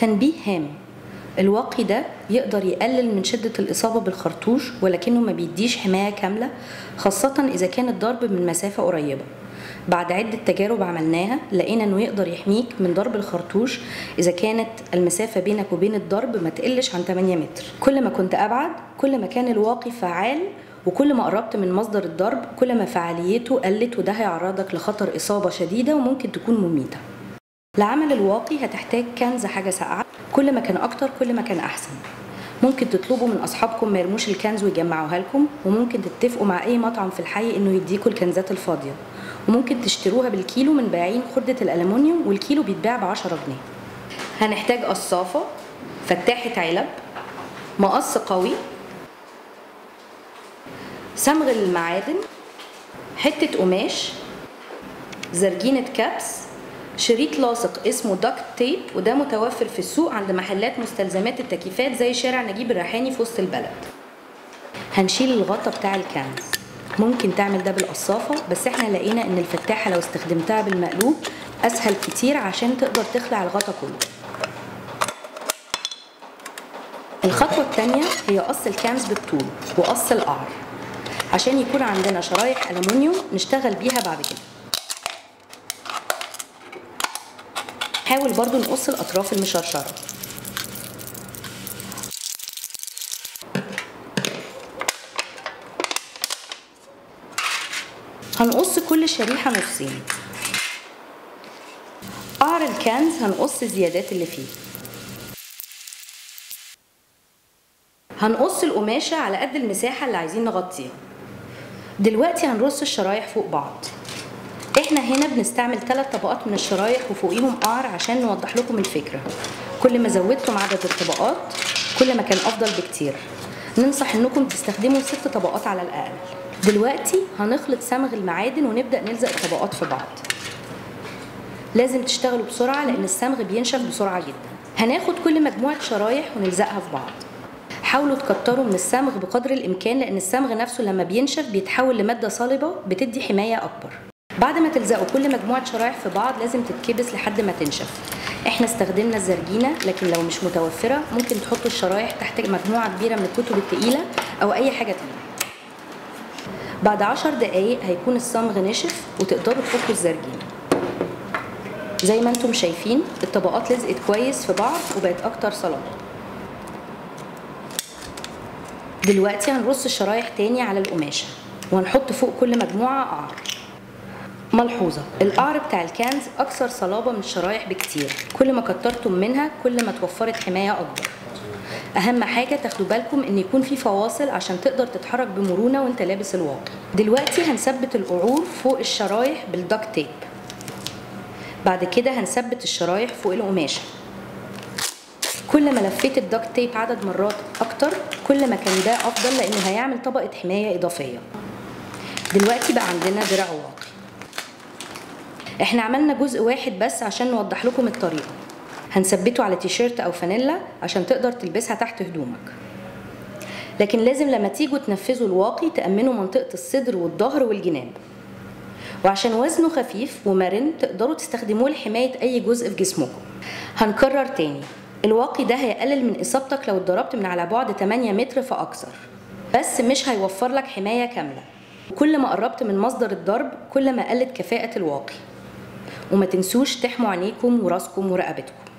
تنبيه هام الواقي ده يقدر يقلل من شدة الإصابة بالخرطوش ولكنه ما بيديش حماية كاملة خاصة إذا كان الضرب من مسافة قريبة بعد عدة تجارب عملناها لقينا انه يقدر يحميك من ضرب الخرطوش اذا كانت المسافة بينك وبين الضرب ما تقلش عن 8 متر كل ما كنت ابعد كل ما كان الواقي فعال وكل ما قربت من مصدر الضرب كل ما فعاليته قلت وده هيعرضك لخطر إصابة شديدة وممكن تكون مميتة لعمل الواقي هتحتاج كنز حاجة ساقعة كل ما كان أكتر كل ما كان أحسن ممكن تطلبوا من أصحابكم ما يرموش الكنز ويجمعوها لكم وممكن تتفقوا مع أي مطعم في الحي إنه يديكوا الكنزات الفاضية وممكن تشتروها بالكيلو من بائعين خردة الألمونيوم والكيلو بيتباع ب 10 جنيه هنحتاج قصافة فتاحة علب مقص قوي صمغ للمعادن حتة قماش زرجينة كبس شريط لاصق اسمه داكت تيب وده متوفر في السوق عند محلات مستلزمات التكييفات زي شارع نجيب الريحاني في وسط البلد هنشيل الغطا بتاع الكنز ممكن تعمل ده بالقصافة بس احنا لقينا ان الفتاحة لو استخدمتها بالمقلوب اسهل كتير عشان تقدر تخلع الغطا كله الخطوة التانية هي قص الكنز بالطول وقص القعر عشان يكون عندنا شرايح ألمونيوم نشتغل بيها بعد كده حاول برضو نقص الأطراف المشرشرة هنقص كل شريحة نصين قعر الكنز هنقص الزيادات اللي فيه هنقص القماشة على قد المساحة اللي عايزين نغطيها دلوقتي هنرص الشرايح فوق بعض احنا هنا بنستعمل ثلاث طبقات من الشرايح وفوقيهم قعر عشان نوضح لكم الفكرة كل ما زودتم عدد الطبقات كل ما كان افضل بكتير ننصح انكم تستخدموا ست طبقات على الاقل دلوقتي هنخلط صمغ المعادن ونبدأ نلزق الطبقات في بعض لازم تشتغلوا بسرعة لأن الصمغ بينشف بسرعة جدا هناخد كل مجموعة شرايح ونلزقها في بعض حاولوا تكتروا من الصمغ بقدر الإمكان لأن الصمغ نفسه لما بينشف بيتحول لمادة صلبة بتدي حماية أكبر بعد ما تلزقوا كل مجموعة شرايح في بعض لازم تتكبس لحد ما تنشف احنا استخدمنا الزرجينة لكن لو مش متوفرة ممكن تحطوا الشرايح تحت مجموعة كبيرة من الكتب التقيلة أو أي حاجة تانية بعد عشر دقايق هيكون الصمغ نشف وتقدروا تفكوا الزرجينة زي ما انتم شايفين الطبقات لزقت كويس في بعض وبقت اكتر صلابة دلوقتي هنرص الشرايح تاني على القماشة وهنحط فوق كل مجموعة قعر ملحوظة القعر بتاع الكنز أكثر صلابة من الشرايح بكتير كل ما كترتم منها كل ما توفرت حماية أكبر اهم حاجه تاخدوا بالكم ان يكون في فواصل عشان تقدر تتحرك بمرونه وانت لابس الواقي دلوقتي هنثبت القعور فوق الشرايح بالدكت تيب بعد كده هنثبت الشرايح فوق القماشه كل ما لفيت الدكت تيب عدد مرات اكتر كل ما كان ده افضل لانه هيعمل طبقه حمايه اضافيه دلوقتي بقى عندنا درع واقي احنا عملنا جزء واحد بس عشان نوضح لكم الطريقه هنثبته على تيشيرت او فانيلا عشان تقدر تلبسها تحت هدومك لكن لازم لما تيجوا تنفذوا الواقي تأمنوا منطقة الصدر والظهر والجناب وعشان وزنه خفيف ومرن تقدروا تستخدموه لحماية أي جزء في جسمكم هنكرر تاني الواقي ده هيقلل من إصابتك لو اتضربت من على بعد 8 متر فأكثر بس مش هيوفر لك حماية كاملة كل ما قربت من مصدر الضرب كل ما قلت كفاءة الواقي وما تنسوش تحموا عينيكم وراسكم ورقبتكم